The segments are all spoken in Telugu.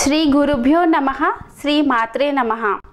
శ్రీ గురుభ్యో నమ శ్రీ మాత్రే నమ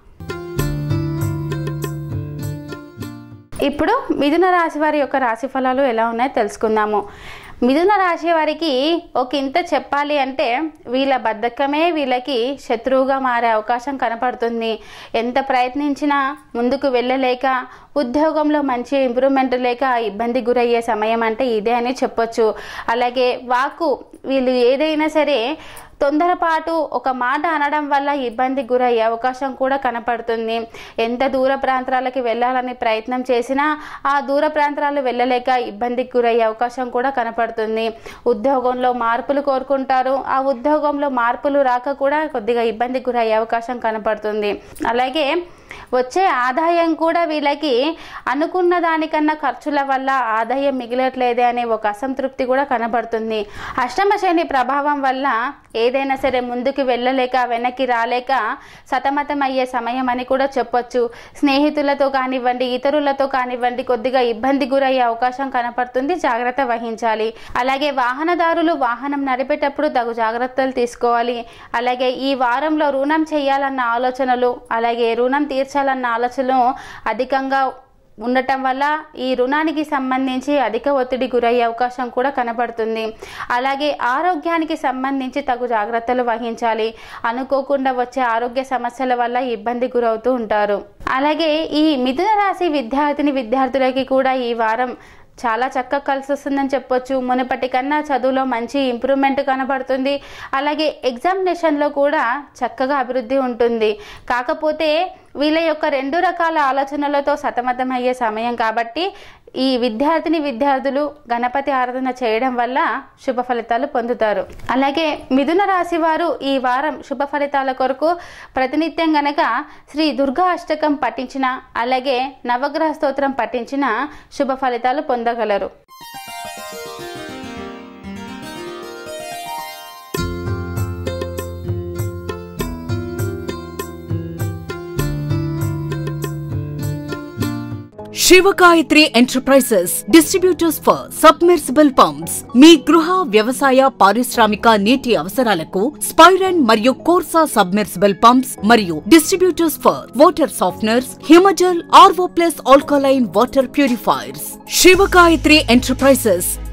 ఇప్పుడు మిథున రాశి వారి యొక్క రాశి ఫలాలు ఎలా ఉన్నాయో తెలుసుకుందాము మిథున రాశి వారికి ఒక ఇంత చెప్పాలి అంటే వీళ్ళ బద్ధకమే వీళ్ళకి శత్రువుగా మారే అవకాశం కనపడుతుంది ఎంత ప్రయత్నించినా ముందుకు వెళ్ళలేక ఉద్యోగంలో మంచి ఇంప్రూవ్మెంట్ లేక ఇబ్బంది గురయ్యే సమయం అంటే ఇదే అని చెప్పొచ్చు అలాగే వాకు వీళ్ళు ఏదైనా సరే తొందరపాటు ఒక మాట అనడం వల్ల ఇబ్బంది గురయ్యే అవకాశం కూడా కనపడుతుంది ఎంత దూర ప్రాంతాలకి వెళ్ళాలని ప్రయత్నం చేసినా ఆ దూర ప్రాంతాలు వెళ్ళలేక ఇబ్బందికి గురయ్యే అవకాశం కూడా కనపడుతుంది ఉద్యోగంలో మార్పులు కోరుకుంటారు ఆ ఉద్యోగంలో మార్పులు రాక కూడా కొద్దిగా ఇబ్బందికి గురయ్యే అవకాశం కనపడుతుంది అలాగే వచ్చే ఆదాయం కూడా వీళ్ళకి అనుకున్న దానికన్నా ఖర్చుల వల్ల ఆదాయం మిగిలట్లేదే అనే ఒక అసంతృప్తి కూడా కనబడుతుంది అష్టమ శని ప్రభావం వల్ల ఏదైనా సరే ముందుకు వెళ్ళలేక వెనక్కి రాలేక సతమతం అయ్యే సమయం అని కూడా చెప్పొచ్చు స్నేహితులతో కానివ్వండి ఇతరులతో కానివ్వండి కొద్దిగా ఇబ్బంది గురయ్యే అవకాశం కనపడుతుంది జాగ్రత్త వహించాలి అలాగే వాహనదారులు వాహనం నడిపేటప్పుడు తగు జాగ్రత్తలు తీసుకోవాలి అలాగే ఈ వారంలో రుణం చేయాలన్న ఆలోచనలు అలాగే రుణం తీర్చాలన్న ఆలోచనలు అధికంగా ఉండటం వల్ల ఈ రుణానికి సంబంధించి అధిక ఒత్తిడి గురయ్యే అవకాశం కూడా కనబడుతుంది అలాగే ఆరోగ్యానికి సంబంధించి తగు జాగ్రత్తలు వహించాలి అనుకోకుండా వచ్చే ఆరోగ్య సమస్యల వల్ల ఇబ్బంది గురవుతూ ఉంటారు అలాగే ఈ మిథున రాశి విద్యార్థిని విద్యార్థులకి కూడా ఈ వారం చాలా చక్కగా కలిసి వస్తుందని చెప్పొచ్చు మునుపటి కన్నా చదువులో మంచి ఇంప్రూవ్మెంట్ కనబడుతుంది అలాగే ఎగ్జామినేషన్లో కూడా చక్కగా అభివృద్ధి ఉంటుంది కాకపోతే వీళ్ళ యొక్క రెండు రకాల ఆలోచనలతో సతమతమయ్యే సమయం కాబట్టి ఈ విద్యార్థిని విద్యార్థులు గణపతి ఆరాధన చేయడం వల్ల శుభ ఫలితాలు పొందుతారు అలాగే మిథున రాశి వారు ఈ వారం శుభ ఫలితాల కొరకు ప్రతినిత్యం గనక శ్రీ దుర్గా అష్టకం పఠించిన అలాగే నవగ్రహ స్తోత్రం పఠించిన శుభ ఫలితాలు పొందగలరు Shivagayatri enterprises distributors for submersible pumps మీ గృహ వ్యవసాయ పారిశ్రామిక నీటి అవసరాలకు స్పైరన్ మరియు కోర్సా సబ్మెర్సిబుల్ పంప్స్ మరియు distributors for water softeners Himajal RO plus alkaline water purifiers Shivagayatri enterprises